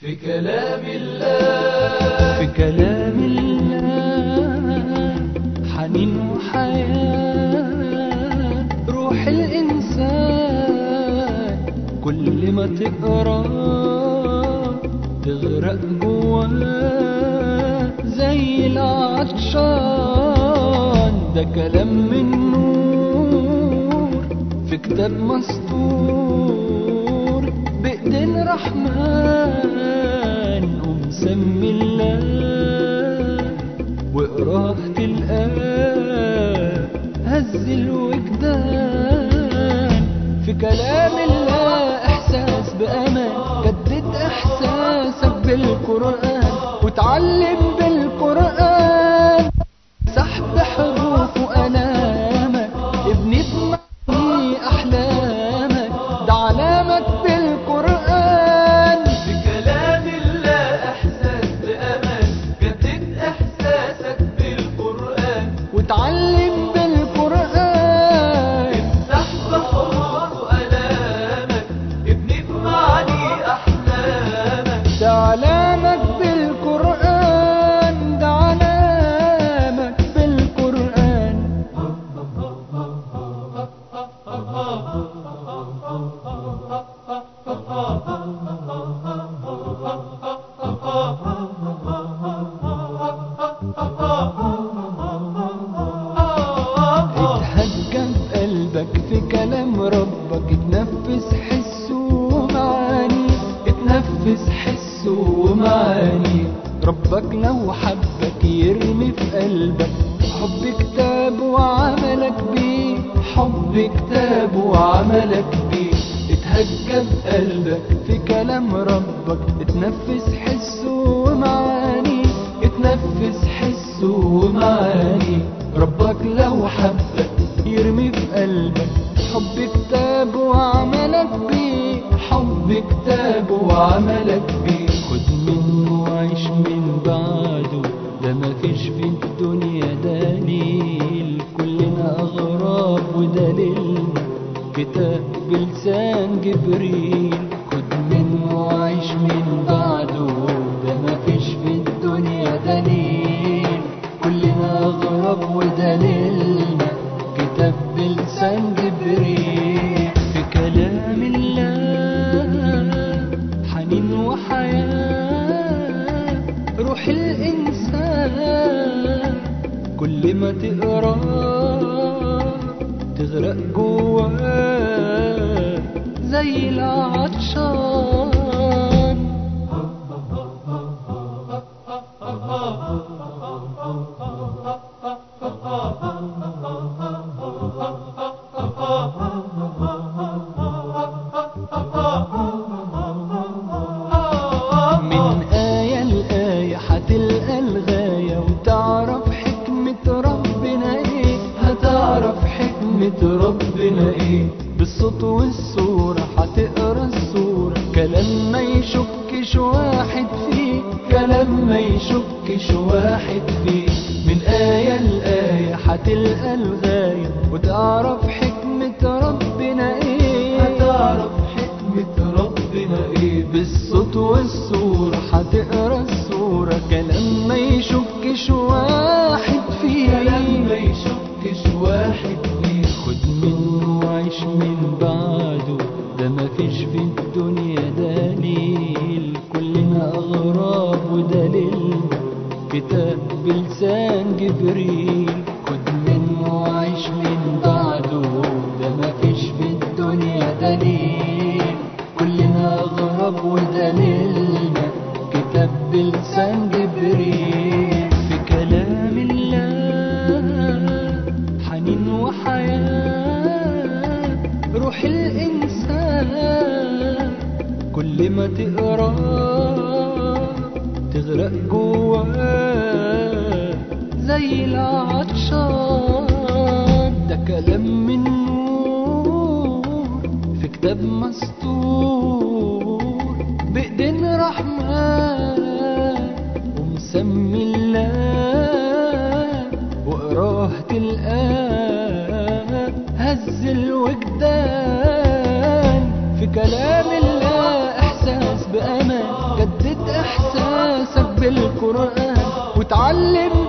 في كلام الله في كلام الله حنين وحياة روح الإنسان كل ما تقرا تغرق جواه زي العطشان ده كلام من نور في كتاب مسطور بإيدين رحمن ومسمي الله واقراه تلقاه هز الوجدان في كلام الله احساس بامان جدد احساسك بالقران وتعلم بالقران سحب حروفه انامك ابني بمعنى احلامك ده علامك بالقران في كلام الله احساس بامان جدد احساسك بالقران وتعلم بالقران امسح بحروف الامك ابني بمعاني احلامك ده علامك بالقرآن ده علامك بالقرآن اتهجى بقلبك في كلام ربك اتنفس حسه ومعاني اتنفس حسه ومعاني ربك لو حبك يرمي في قلبك حب كتاب وعملك بيه حب كتاب وعملك بيه اتهجى بقلبك في كلام ربك اتنفس حسه ومعاني اتنفس حسه ومعاني ربك لو حبك يرمي في قلبك حب كتاب وعملك بيه حب كتاب وعملك بيه خد منه وعيش من بعده ده مفيش في الدنيا دليل كلنا أغراب ودليلنا كتاب بلسان جبريل خد منه وعيش من بعده ده مفيش في الدنيا دليل كلنا أغراب ودليلنا كتاب بلسان جبريل في كلام الله حنين وحياة روح الإنسان كل ما تقرا تغرق جواه زي العطشان من آية لآية هتلقى الغاية وتعرف حكمة ربنا ايه هتعرف حكمة ربنا ايه بالصوت والصورة هتقرا الصورة كلام ما يشكش واحد فيه كلام ما يشكش واحد فيه من آية لآية هتلقى الغاية وتعرف حكمة ربنا ايه هتعرف حكمة ربنا ايه بالصوت والصورة هتقرا الصورة كلام ما يشكش واحد فيه كلام ما يشكش واحد فيه خد منه وعيش من بعده ده مفيش في الدنيا دليل كلنا أغراب ودليلنا كتاب بلسان جبريل خد منه وعيش من بعده ده مفيش في الدنيا دليل كلنا أغراب ودليلنا كتاب بلسان جبريل في كلام الله حنين وحياة روح الإنسان كل ما تقرا تغرق جواه زي العطشان ده كلام من نور في كتاب مسطور بإيدين رحمن ومسمي الله واقراه تلقاه هز الوجدان في كلام الله احساس بامان جدد بالقرآن وتعلمنا